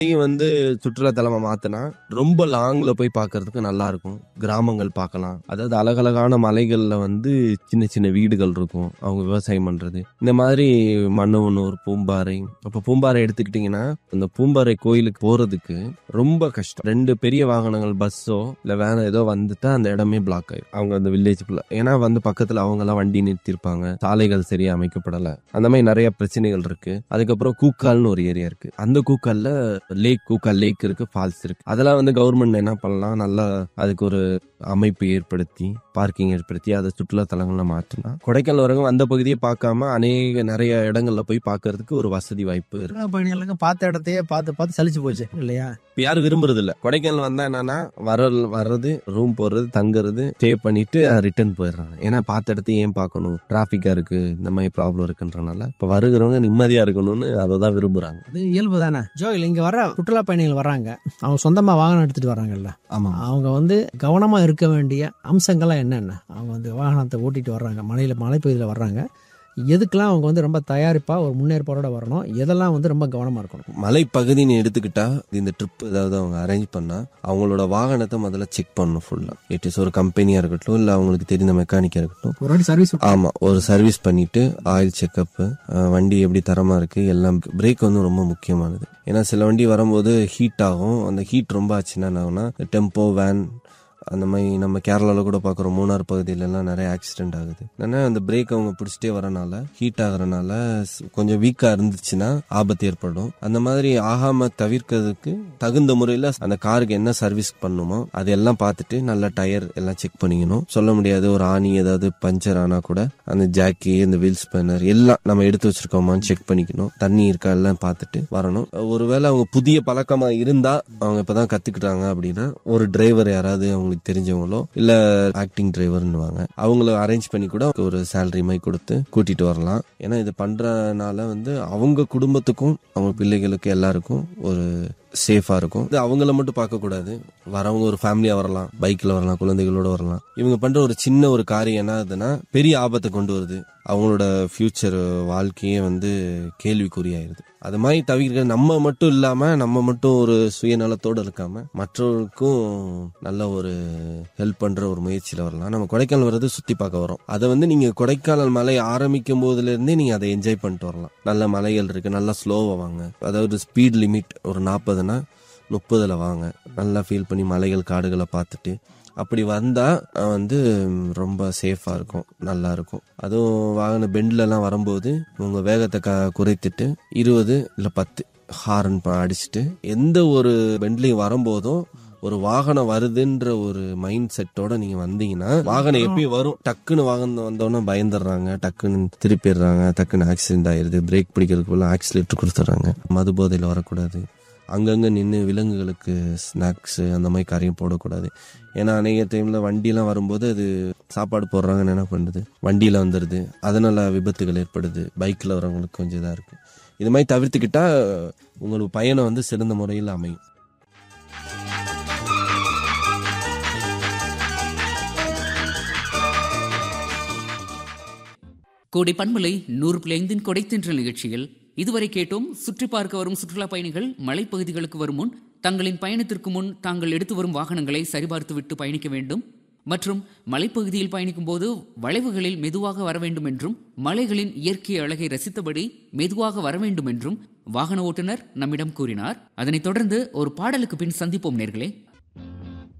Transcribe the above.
இதையும் வந்து சுற்றுலாத்தலமா மாத்தினா ரொம்ப லாங்ல போய் பார்க்கிறதுக்கு நல்லா இருக்கும் கிராமங்கள் பார்க்கலாம் அதாவது அழகழகான மலைகள்ல வந்து சின்ன சின்ன வீடுகள் இருக்கும் அவங்க விவசாயம் பண்றது இந்த மாதிரி மன்னவனூர் பூம்பாறை அப்ப பூம்பாறை எடுத்துக்கிட்டீங்கன்னா அந்த பூம்பாறை கோயிலுக்கு போறதுக்கு ரொம்ப கஷ்டம் ரெண்டு பெரிய வாகனங்கள் பஸ்ஸோ இல்ல வேற ஏதோ வந்துட்டா அந்த இடமே பிளாக் ஆயிடும் அவங்க அந்த வில்லேஜுக்குள்ள ஏன்னா வந்து பக்கத்துல அவங்க எல்லாம் வண்டி நிறுத்திருப்பாங்க சாலைகள் சரியா அமைக்கப்படல அந்த மாதிரி நிறைய பிரச்சனைகள் இருக்கு அதுக்கப்புறம் கூக்கால்னு ஒரு ஏரியா இருக்கு அந்த கூக்கால்ல லேக் கூக்கால் லேக் இருக்கு ஃபால்ஸ் இருக்கு அதெல்லாம் வந்து கவர்மெண்ட் என்ன பண்ணலாம் நல்லா அதுக்கு ஒரு அமைப்பு ஏற்படுத்தி பார்க்கிங் ஏற்படுத்தி அதை சுற்றுலா தலங்கள்ல மாற்றினா கொடைக்கானல் வரைக்கும் அந்த பகுதியை பார்க்காம அநேக நிறைய இடங்கள்ல போய் பார்க்கறதுக்கு ஒரு வசதி வாய்ப்பு இருக்கு சுற்றுலா பயணிகளுக்கு பார்த்த இடத்தையே பார்த்து பார்த்து சலிச்சு போச்சு இல்லையா இப்ப யாரும் விரும்புறது இல்ல கொடைக்கானல் வந்தா என்னன்னா வர வர்றது ரூம் போடுறது தங்குறது ஸ்டே பண்ணிட்டு ரிட்டர்ன் போயிடுறாங்க ஏன்னா பார்த்த இடத்தையும் ஏன் பார்க்கணும் டிராபிக்கா இருக்கு இந்த மாதிரி ப்ராப்ளம் இருக்குன்றனால இப்ப வருகிறவங்க நிம்மதியா இருக்கணும்னு அதை தான் விரும்புறாங்க அது இயல்பு தானே ஜோயில் இங்க வர சுற்றுலா பயணிகள் வர்றாங்க அவங்க சொந்தமா வாகனம் எடுத்துட்டு வர்றாங்கல்ல ஆமா அவங்க வந்து கவனமா இருக்க வேண்டிய அம்சங்கள்லாம் என்னென்ன அவங்க வந்து வாகனத்தை ஓட்டிட்டு வர்றாங்க மலையில மலைப்பகுதியில் வர்றாங்க எதுக்கெல்லாம் அவங்க வந்து ரொம்ப தயாரிப்பா ஒரு முன்னேற்பாடோட வரணும் எதெல்லாம் வந்து ரொம்ப கவனமா இருக்கணும் மலைப்பகுதின்னு எடுத்துக்கிட்டா இந்த ட்ரிப் ஏதாவது அவங்க அரேஞ்ச் பண்ணா அவங்களோட வாகனத்தை முதல்ல செக் பண்ணணும் ஃபுல்லா இட் இஸ் ஒரு கம்பெனியா இருக்கட்டும் இல்ல அவங்களுக்கு தெரிந்த மெக்கானிக்கா இருக்கட்டும் ஒரு வாட்டி சர்வீஸ் ஆமா ஒரு சர்வீஸ் பண்ணிட்டு ஆயில் செக்கப் வண்டி எப்படி தரமா இருக்கு எல்லாம் பிரேக் வந்து ரொம்ப முக்கியமானது ஏன்னா சில வண்டி வரும்போது ஹீட் ஆகும் அந்த ஹீட் ரொம்ப ஆச்சுன்னா என்ன ஆகும்னா டெம்போ வேன் அந்த மாதிரி நம்ம கேரளாவில் கூட பார்க்குறோம் மூணார் பகுதியில எல்லாம் நிறைய ஆக்சிடென்ட் ஆகுது ஏன்னா அந்த பிரேக் அவங்க பிடிச்சிட்டே வரனால ஹீட் ஆகுறனால ஸ்- கொஞ்சம் வீக்காக இருந்துச்சுன்னா ஆபத்து ஏற்படும் அந்த மாதிரி ஆகாம தவிர்க்கிறதுக்கு தகுந்த முறையில் அந்த காருக்கு என்ன சர்வீஸ் பண்ணுமோ அதெல்லாம் பார்த்துட்டு நல்லா டயர் எல்லாம் செக் பண்ணிக்கணும் சொல்ல முடியாது ஒரு ஆணி ஏதாவது பஞ்சர் ஆனா கூட அந்த ஜாக்கி இந்த வீல் ஸ்பேனர் எல்லாம் நம்ம எடுத்து வச்சிருக்கோமான்னு செக் பண்ணிக்கணும் தண்ணி இருக்கா எல்லாம் பார்த்துட்டு வரணும் ஒருவேளை அவங்க புதிய பழக்கமா இருந்தா அவங்க இப்பதான் கத்துக்கிட்டாங்க அப்படின்னா ஒரு டிரைவர் யாராவது அவங்களுக்கு தெரிஞ்சவங்களோ இல்ல ஆக்டிங் டிரைவர்னுவாங்க அவங்கள அரேஞ்ச் பண்ணி கூட ஒரு சேலரி மாதிரி கொடுத்து கூட்டிட்டு வரலாம் ஏன்னா இது பண்றதுனால வந்து அவங்க குடும்பத்துக்கும் அவங்க பிள்ளைகளுக்கு எல்லாருக்கும் ஒரு சேஃபா இருக்கும் இது அவங்கள மட்டும் பார்க்க கூடாது வரவங்க ஒரு ஃபேமிலியா வரலாம் பைக்ல வரலாம் குழந்தைகளோட வரலாம் இவங்க பண்ற ஒரு சின்ன ஒரு காரியம் என்ன ஆகுதுன்னா பெரிய ஆபத்தை கொண்டு வருது அவங்களோட ஃபியூச்சர் வாழ்க்கையே வந்து கேள்விக்குறியாயிருது அது மாதிரி தவிர்க்க நம்ம மட்டும் இல்லாம நம்ம மட்டும் ஒரு சுயநலத்தோட இருக்காம மற்றவருக்கும் நல்ல ஒரு ஹெல்ப் பண்ற ஒரு முயற்சியில வரலாம் நம்ம கொடைக்கானல் வர்றது சுத்தி பார்க்க வரோம் அதை வந்து நீங்க கொடைக்கானல் மலை ஆரம்பிக்கும் போதுல இருந்தே நீங்க அதை என்ஜாய் பண்ணிட்டு வரலாம் நல்ல மலைகள் இருக்கு நல்லா ஸ்லோவா வாங்க அதாவது ஸ்பீட் லிமிட் ஒரு நாற்பதுனா முப்பதுல வாங்க நல்லா ஃபீல் பண்ணி மலைகள் காடுகளை பார்த்துட்டு அப்படி வந்தா அஹ், வந்து ம், ரொம்ப சேஃபா இருக்கும் நல்லா இருக்கும் அதுவும் வாகன பெண்ட்ல எல்லாம் வரும்போது உங்க வேகத்தை க- குறைத்துட்டு இருபது இல்ல பத்து ஹாரன் அடிச்சுட்டு எந்த ஒரு பெண்ட்லையும் வரும்போதும் ஒரு வாகனம் வருதுன்ற ஒரு மைண்ட் செட்டோட நீங்க வந்தீங்கன்னா வாகனம் எப்பயும் வரும் டக்குன்னு வாகனம் வந்தோடனே பயந்துடுறாங்க டக்குன்னு திருப்பிடுறாங்க டக்குன்னு ஆக்சிடென்ட் ஆயிருது பிரேக் பிடிக்கிறதுக்குள்ள ஆக்சிலேட்டர் கொடுத்துட்றாங்க மது போதையில் வரக்கூடாது அங்கங்கே நின்று விலங்குகளுக்கு ஸ்நாக்ஸ் அந்த மாதிரி காரியம் போடக்கூடாது ஏன்னா அநேக டைமில் வண்டியெல்லாம் வரும்போது அது சாப்பாடு போடுறாங்கன்னு என்ன பண்ணுது வண்டியில் வந்துடுது அதனால விபத்துகள் ஏற்படுது பைக்கில் வரவங்களுக்கு கொஞ்சம் இதாக இருக்குது இது மாதிரி தவிர்த்துக்கிட்டா உங்களுக்கு பயணம் வந்து சிறந்த முறையில் அமையும் கோடை பண்பலை நூறு புள்ளி ஐந்தின் கொடைத்தின்ற நிகழ்ச்சியில் இதுவரை கேட்டோம் சுற்றி பார்க்க வரும் சுற்றுலா பயணிகள் மலைப்பகுதிகளுக்கு வரும் முன் தங்களின் பயணத்திற்கு முன் தாங்கள் எடுத்து வரும் வாகனங்களை சரிபார்த்துவிட்டு பயணிக்க வேண்டும் மற்றும் மலைப்பகுதியில் பயணிக்கும் போது வளைவுகளில் மெதுவாக வர வேண்டும் என்றும் மலைகளின் இயற்கை அழகை ரசித்தபடி மெதுவாக வர வேண்டும் என்றும் வாகன ஓட்டுநர் நம்மிடம் கூறினார் அதனைத் தொடர்ந்து ஒரு பாடலுக்கு பின் சந்திப்போம் நேர்களே